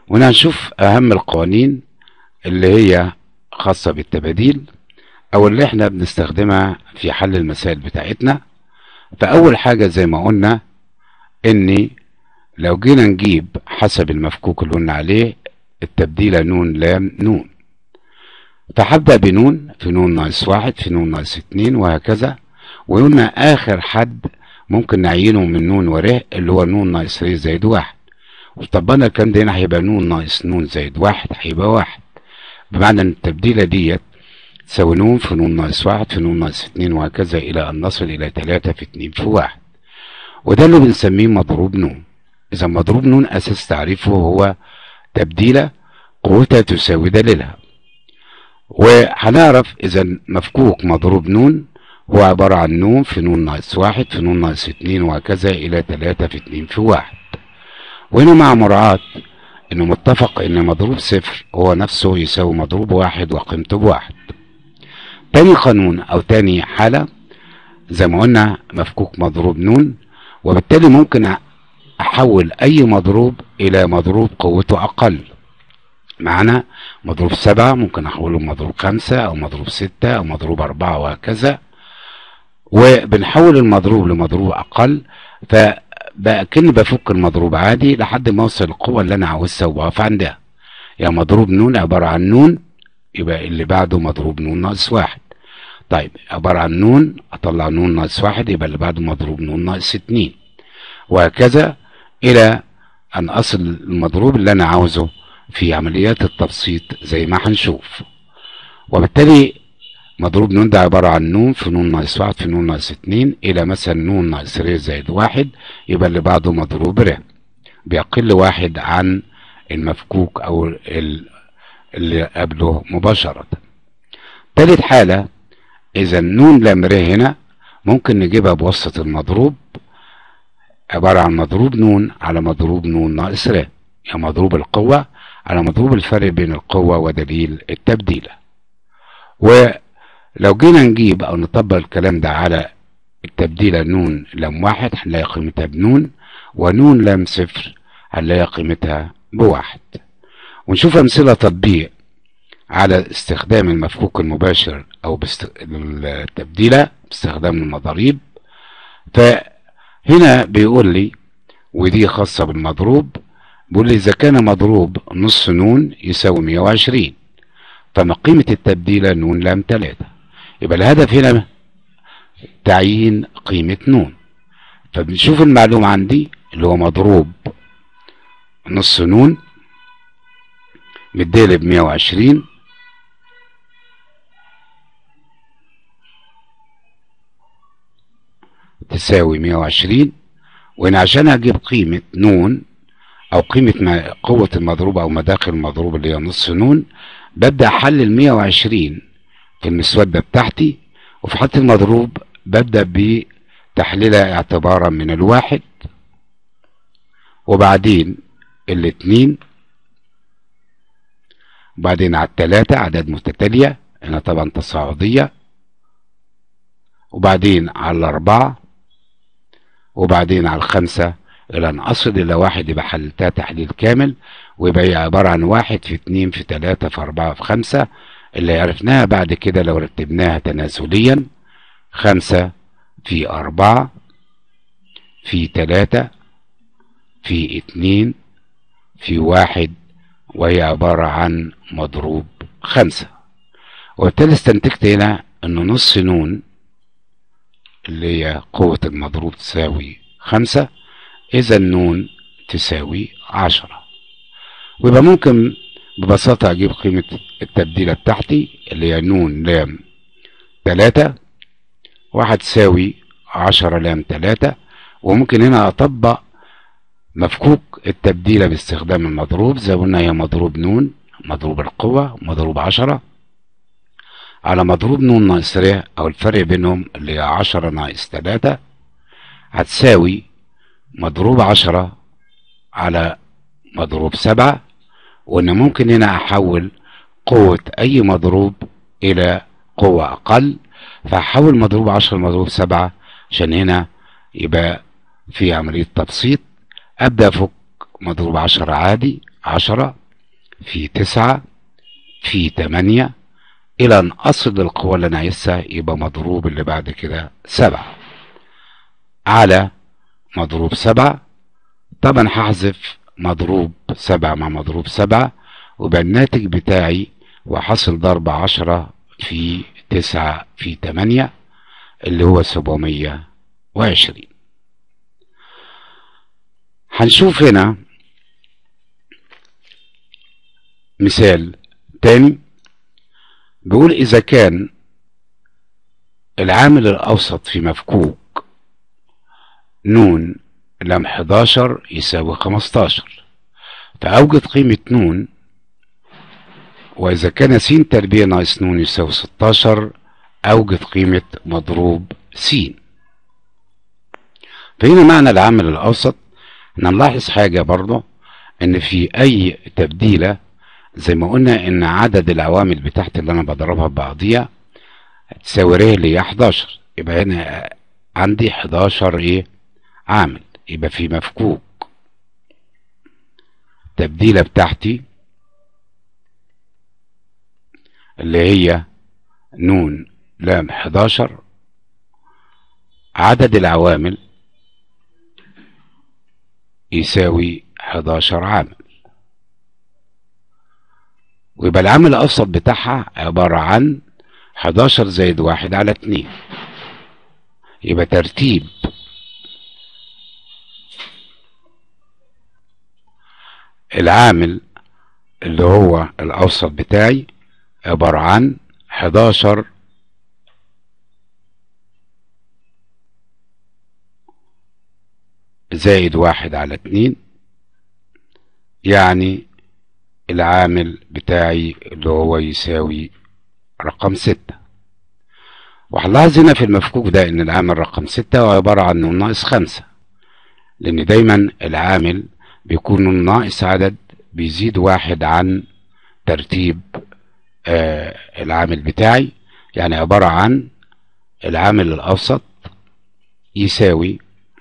ونشوف أهم القوانين اللي هي خاصة بالتباديل أو اللي احنا بنستخدمها في حل المسائل بتاعتنا فأول حاجة زي ما قلنا إني لو جينا نجيب حسب المفكوك اللي قلنا عليه التبديلة نون لام نون فهبدأ بنون في نون ناقص واحد في نون ناقص اتنين وهكذا وقلنا آخر حد ممكن نعينه من نون وره اللي هو نون ناقص ر زائد واحد وطبقنا الكلام ده هنا هيبقى نون ناقص نون زائد واحد هيبقى واحد بمعنى ان التبديلة ديت تساوي نون في نون ناقص واحد في نون ناقص اتنين وهكذا إلى أن نصل إلى تلاتة في اتنين في واحد وده اللي بنسميه مضروب نون إذا مضروب نون أساس تعريفه هو تبديلة قوتها تساوي دليلها وهنعرف إذا مفكوك مضروب نون هو عبارة عن نون في نون ناقص واحد في نون ناقص اتنين وهكذا إلى تلاتة في اتنين في واحد وهنا مع مراعاة إنه متفق إن مضروب صفر هو نفسه يساوي مضروب واحد وقيمته بواحد تاني قانون أو تاني حالة زي ما قلنا مفكوك مضروب نون وبالتالي ممكن أحول أي مضروب إلى مضروب قوته أقل معنا مضروب سبعة ممكن أحوله مضروب خمسة أو مضروب ستة أو مضروب أربعة وهكذا وبنحول المضروب لمضروب أقل فبقى كني بفك المضروب عادي لحد ما أوصل القوة اللي أنا عاوزها وبقف عندها يعني مضروب نون عبارة عن نون يبقى اللي بعده مضروب نون ناقص واحد طيب عبارة عن نون أطلع نون ناقص واحد يبقى اللي بعده مضروب نون ناقص اتنين وهكذا إلى أن أصل المضروب اللي أنا عاوزه في عمليات التبسيط زي ما هنشوف وبالتالي مضروب نون ده عبارة عن نون في نون ناقص واحد في نون ناقص اتنين إلى مثلا نون ناقص ر زائد واحد يبقى اللي بعده مضروب ر بيقل واحد عن المفكوك أو اللي قبله مباشرة تالت حالة إذا نون لام ر هنا ممكن نجيبها بواسطة المضروب عبارة عن مضروب نون على مضروب نون ناقص ر يعني مضروب القوة على مضروب الفرق بين القوة ودليل التبديلة ولو جينا نجيب أو نطبق الكلام ده على التبديلة نون لام واحد هنلاقي قيمتها بنون ونون لام صفر هنلاقي قيمتها بواحد ونشوف أمثلة تطبيق على استخدام المفكوك المباشر أو بست... التبديلة باستخدام المضاريب فهنا بيقول لي ودي خاصة بالمضروب بيقول لي إذا كان مضروب نص نون يساوي 120 فما قيمة التبديلة نون لام 3 يبقى الهدف هنا تعيين قيمة نون فبنشوف المعلومة عندي اللي هو مضروب نص نون مديله ب 120 تساوي 120 وهنا عشان اجيب قيمة نون او قيمة قوة المضروب او مداخل المضروب اللي هي نص نون ببدأ احلل 120 في المسودة بتاعتي وفي حالة المضروب ببدأ بتحليلها اعتبارا من الواحد وبعدين الاتنين وبعدين على التلاتة أعداد متتالية هنا طبعا تصاعدية وبعدين على الأربعة وبعدين على الخمسة إلى أن أصل إلى واحد يبقى حللتها تحليل كامل ويبقى هي عبارة عن واحد في اتنين في تلاتة في أربعة في خمسة اللي عرفناها بعد كده لو رتبناها تناسليا خمسة في أربعة في تلاتة في اتنين في واحد وهي عبارة عن مضروب خمسة وبالتالي استنتجت هنا انه نص نون اللي هي قوة المضروب تساوي خمسة اذا النون تساوي عشرة ويبقى ممكن ببساطة اجيب قيمة التبديلة بتاعتي اللي هي نون لام تلاتة وهتساوي عشرة لام تلاتة وممكن هنا اطبق مفكوك التبديلة باستخدام المضروب زي قلنا هي مضروب نون مضروب القوة مضروب عشرة على مضروب نون ناقص ر أو الفرق بينهم اللي هي عشرة ناقص تلاتة هتساوي مضروب عشرة على مضروب سبعة وإن ممكن هنا أحول قوة أي مضروب إلى قوة أقل فأحول مضروب عشرة لمضروب سبعة عشان هنا يبقى في عملية تبسيط ابدا افك مضروب عشرة عادي عشرة في تسعة في تمانية إلى أن أصل للقوة اللي أنا عايزها يبقى مضروب اللي بعد كده سبعة على مضروب سبعة طبعا هحذف مضروب سبعة مع مضروب سبعة ويبقى الناتج بتاعي وحصل ضرب عشرة في تسعة في تمانية اللي هو سبعمية وعشرين هنشوف هنا مثال تاني بيقول إذا كان العامل الأوسط في مفكوك نون لم 11 يساوي 15 فأوجد قيمة نون وإذا كان س تربيع ناقص نون يساوي 16 أوجد قيمة مضروب س فهنا معنى العامل الأوسط احنا نلاحظ حاجة برضه إن في أي تبديلة زي ما قلنا إن عدد العوامل بتاعتي اللي أنا بضربها ببعضيها تساوي ر اللي هي 11 يبقى هنا عندي 11 إيه عامل يبقى في مفكوك التبديلة بتاعتي اللي هي نون لام 11 عدد العوامل يساوي 11 عامل ويبقى العامل الأوسط بتاعها عبارة عن 11 زائد واحد على اتنين يبقى ترتيب العامل اللي هو الأوسط بتاعي عبارة عن 11 زائد واحد على اتنين يعني العامل بتاعي اللي هو يساوي رقم ستة وهنلاحظ هنا في المفكوك ده ان العامل رقم ستة هو عبارة عن نون ناقص خمسة لان دايما العامل بيكون نون ناقص عدد بيزيد واحد عن ترتيب آه العامل بتاعي يعني عبارة عن العامل الأوسط يساوي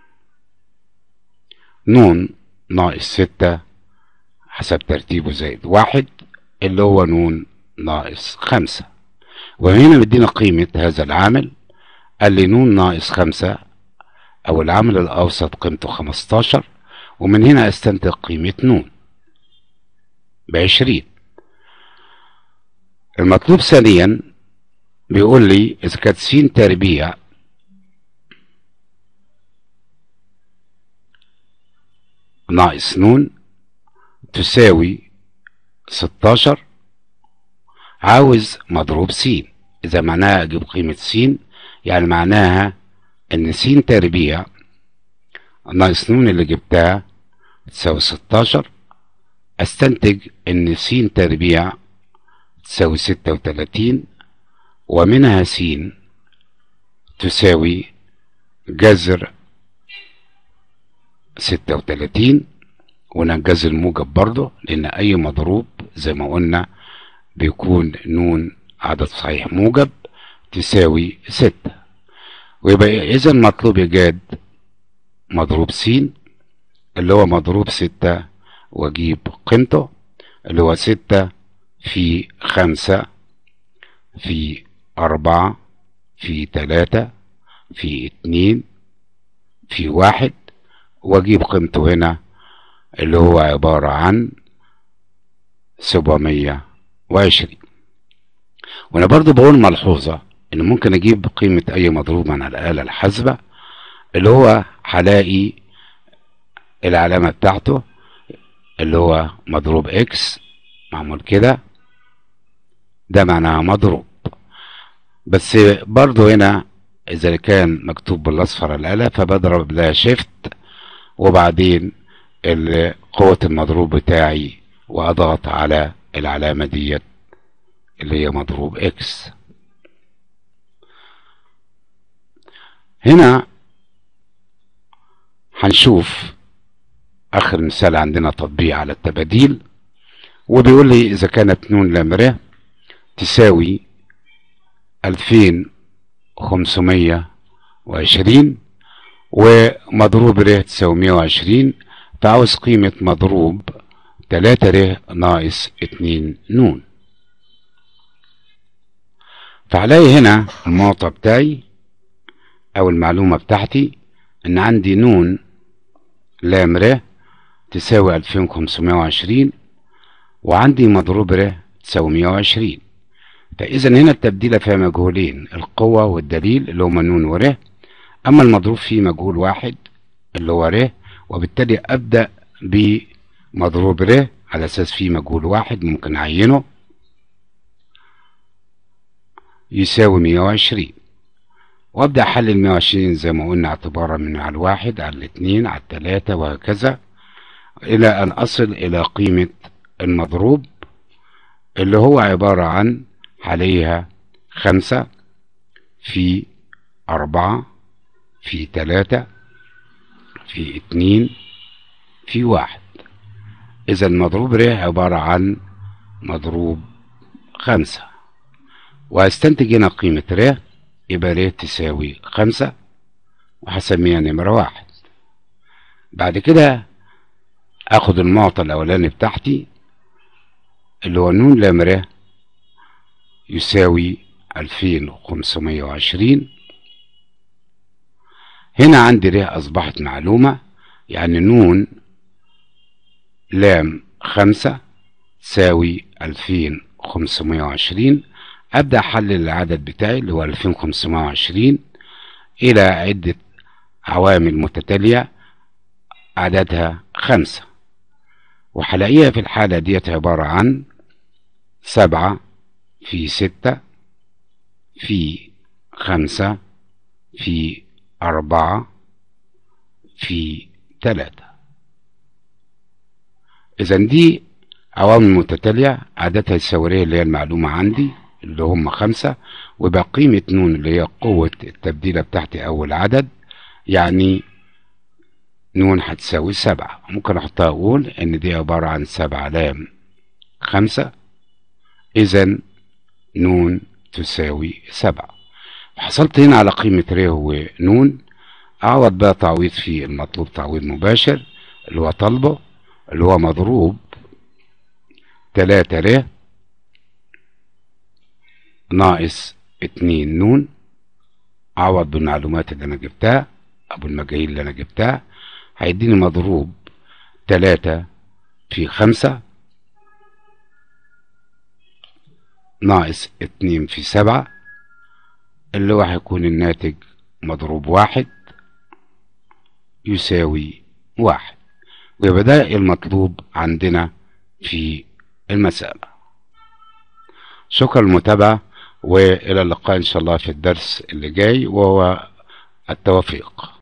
نون ناقص ستة حسب ترتيبه زائد واحد اللي هو نون ناقص خمسة وهنا مدينا قيمة هذا العامل قال لي نون ناقص خمسة أو العامل الأوسط قيمته خمستاشر ومن هنا استنتج قيمة نون بعشرين المطلوب ثانيا بيقول لي إذا كانت س تربيع ناقص نون تساوي ستاشر عاوز مضروب س إذا معناها أجيب قيمة س يعني معناها إن س تربيع ناقص نون اللي جبتها تساوي ستاشر استنتج ان س تربيع تساوي ستة وتلاتين ومنها س تساوي جذر ستة وتلاتين ونجذر الموجب برضه لان اي مضروب زي ما قلنا بيكون نون عدد صحيح موجب تساوي ستة ويبقى اذا مطلوب ايجاد مضروب س اللي هو مضروب ستة واجيب قيمته اللي هو ستة في خمسة في أربعة في تلاتة في اتنين في واحد واجيب قيمته هنا اللي هو عبارة عن سبعمية وعشرين وانا برضو بقول ملحوظة ان ممكن اجيب قيمة اي مضروب من الآلة الحاسبة اللي هو هلاقي العلامة بتاعته اللي هو مضروب اكس معمول كده ده معناها مضروب بس برضو هنا اذا كان مكتوب بالاصفر الآلة فبضرب لها شيفت وبعدين قوة المضروب بتاعي واضغط على العلامة ديت اللي هي مضروب اكس هنا هنشوف اخر مثال عندنا تطبيق على التباديل وبيقول لي اذا كانت نون لام ر تساوي الفين خمسمية وعشرين ومضروب ر تساوي مية وعشرين فعاوز قيمة مضروب تلاتة ر ناقص اتنين نون فعلي هنا المعطى بتاعي او المعلومة بتاعتي ان عندي نون لام ر تساوي الفين خمسمائة وعشرين وعندي مضروب ر تساوي مية وعشرين فاذا هنا التبديلة فيها مجهولين القوة والدليل اللي هما نون ور اما المضروب فيه مجهول واحد اللي هو ر وبالتالي ابدأ بمضروب ر على اساس فيه مجهول واحد ممكن اعينه يساوي مية وعشرين وابدأ احلل مية وعشرين زي ما قلنا اعتبارا من على الواحد على الاثنين على الثلاثة وهكذا الى ان اصل الى قيمة المضروب اللي هو عبارة عن عليها خمسة في أربعة في تلاتة في اتنين في واحد إذا المضروب ر عبارة عن مضروب خمسة وهستنتج هنا قيمة ر يبقى ر تساوي خمسة وهسميها نمرة واحد بعد كده اخد المعطى الاولاني بتاعتي اللي هو نون لام ر يساوي الفين وخمسمية وعشرين هنا عندي ر اصبحت معلومة يعني نون لام خمسة تساوي الفين خمسمية وعشرين ابدأ احلل العدد بتاعي اللي هو الفين خمسمية وعشرين الى عدة عوامل متتالية عددها خمسة وهلاقيها في الحالة ديت عبارة عن سبعة في ستة في خمسة في أربعة في تلاتة إذا دي عوامل متتالية عددها السورية اللي هي المعلومة عندي اللي هم خمسة ويبقى قيمة نون اللي هي قوة التبديلة بتاعتي أول عدد يعني نون هتساوي سبعة ممكن أحطها أقول إن دي عبارة عن سبعة لام خمسة إذا نون تساوي سبعة حصلت هنا على قيمة ر ونون أعوض بقى تعويض في المطلوب تعويض مباشر اللي هو طالبه اللي هو مضروب تلاتة ر ناقص اتنين نون أعوض بالمعلومات اللي أنا جبتها أبو المجاهيل اللي أنا جبتها هيديني مضروب تلاتة في خمسة ناقص اتنين في سبعة اللي هو هيكون الناتج مضروب واحد يساوي واحد ويبقى ده المطلوب عندنا في المسألة شكرا للمتابعة وإلى اللقاء إن شاء الله في الدرس اللي جاي وهو التوفيق